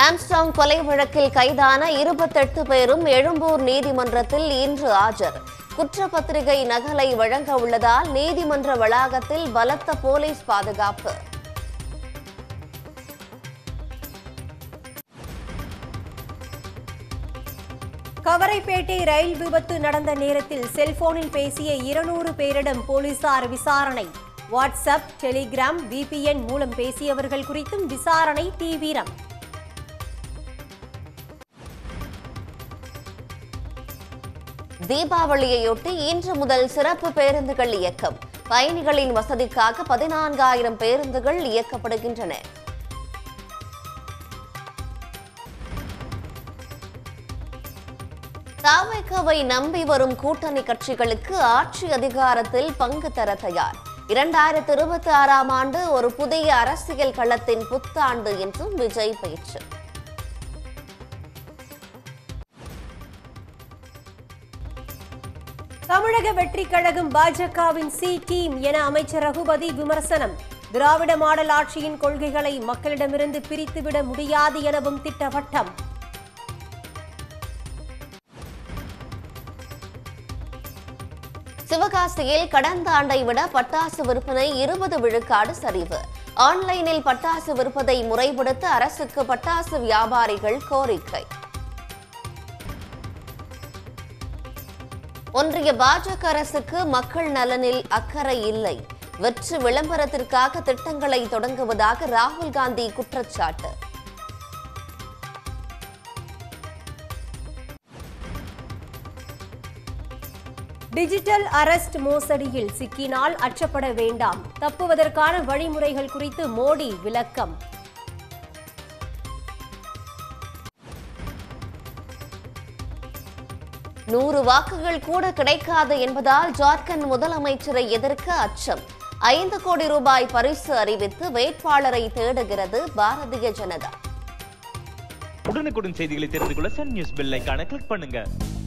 Armstrong கொலை வழக்கில் கைதான இருபத்தெட்டு பேரும் எழும்பூர் நீதிமன்றத்தில் இன்று ஆஜர் குற்றப்பத்திரிகை நகலை வழங்க உள்ளதால் நீதிமன்ற வளாகத்தில் பலத்த போலீஸ் பாதுகாப்பு கவரைப்பேட்டை ரயில் விபத்து நடந்த நேரத்தில் செல்போனில் பேசிய இருநூறு பேரிடம் போலீசார் விசாரணை வாட்ஸ்அப் டெலிகிராம் விபிஎன் மூலம் பேசியவர்கள் குறித்தும் விசாரணை தீவிரம் தீபாவளியையொட்டி இன்று முதல் சிறப்பு பேருந்துகள் இயக்கம் பயணிகளின் வசதிக்காக பதினான்காயிரம் பேருந்துகள் இயக்கப்படுகின்றன தாவேக்காவை நம்பி வரும் கூட்டணி கட்சிகளுக்கு ஆட்சி அதிகாரத்தில் பங்கு தர தயார் இரண்டாயிரத்தி இருபத்தி ஆறாம் ஆண்டு ஒரு புதிய அரசியல் களத்தின் புத்தாண்டு என்றும் விஜய் பேச்சு தமிழக வெற்றி கழகம் பாஜகவின் சி டீம் என அமைச்சர் ரகுபதி விமர்சனம் திராவிட மாடல் ஆட்சியின் கொள்கைகளை மக்களிடமிருந்து பிரித்துவிட முடியாது எனவும் திட்டவட்டம் சிவகாசியில் கடந்த ஆண்டை விட பட்டாசு விற்பனை இருபது விழுக்காடு சரிவு ஆன்லைனில் பட்டாசு விற்பதை முறைப்படுத்த அரசுக்கு பட்டாசு வியாபாரிகள் கோரிக்கை ஒன்றிய பாஜக அரசுக்கு மக்கள் நலனில் அக்கறை இல்லை வெற்று விளம்பரத்திற்காக திட்டங்களை தொடங்குவதாக ராகுல் காந்தி குற்றச்சாட்டு டிஜிட்டல் அரெஸ்ட் மோசடியில் சிக்கினால் அச்சப்பட வேண்டாம் தப்புவதற்கான வழிமுறைகள் குறித்து மோடி விளக்கம் நூறு வாக்குகள் கூட கிடைக்காது என்பதால் ஜார்க்கண்ட் முதலமைச்சரை எதிர்க்க அச்சம் ஐந்து கோடி ரூபாய் பரிசு அறிவித்து வேட்பாளரை தேடுகிறது பாரதிய ஜனதா உடனுக்குடன் செய்திகளை தெரிந்து கொள்ள சன் நியூஸ் பெல் ஐகானை கிளிக் பண்ணுங்க